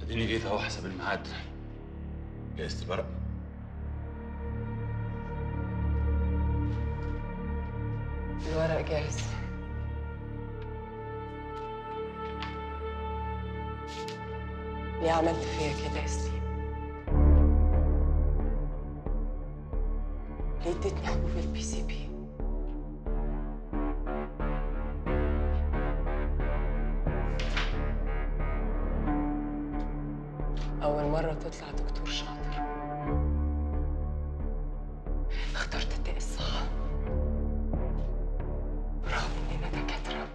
اديني جيت اهو حسب الميعاد جهزت الورق الورق جاهز ليه عملت فيا كده يا سليم؟ ليه اديتني حبوب البي سي بي؟ أول مرة تطلع دكتور شاطر اخترت الداء الصح رغم إننا دكاترة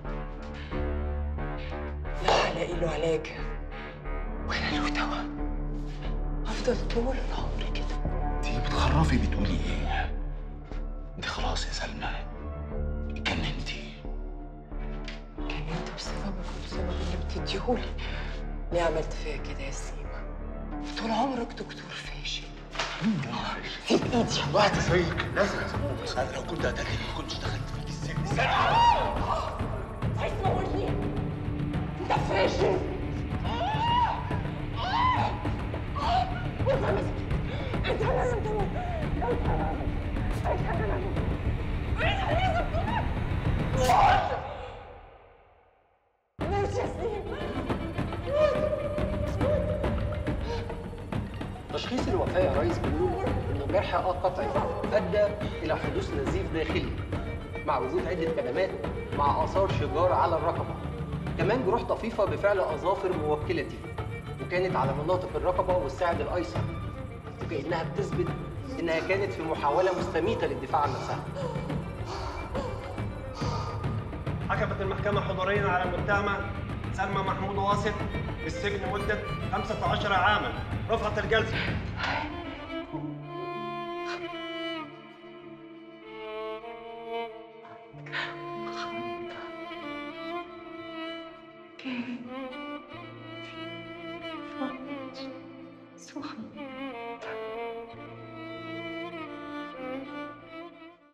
لا هلاقي له علاج ولا له دواء هفضل طول العمر كده انت بتخرفي بتقولي ايه انت خلاص يا سلمى اتجننتي كان انت بسببك وبسبب اللي بتديهولي ليه عملت فيا كده يا سليمة؟ طول عمرك دكتور فاشل سيب ايدي واحد زيك لازم اسموك انا لو كنت قتلتك ما كنتش دخلت فيك السجن عايز تموتني انت فاشل انت مسك انت لازم تموت انت لازم انت لازم انت لازم تموت موت يا سليم تشخيص الوفاة يا ريس بيقول إنه جرح آه قطعي أدى إلى حدوث نزيف داخلي مع وجود عدة كدمات مع آثار شجار على الرقبة كمان جروح طفيفة بفعل أظافر موكلتي وكانت على مناطق الرقبة والساعد الأيسر وكأنها بتثبت إنها كانت في محاولة مستميتة للدفاع عن نفسها حكمت المحكمة حضوريا على المتهمة سلمى محمود واصف بالسجن مدة 15 عاما رفعت الجلسة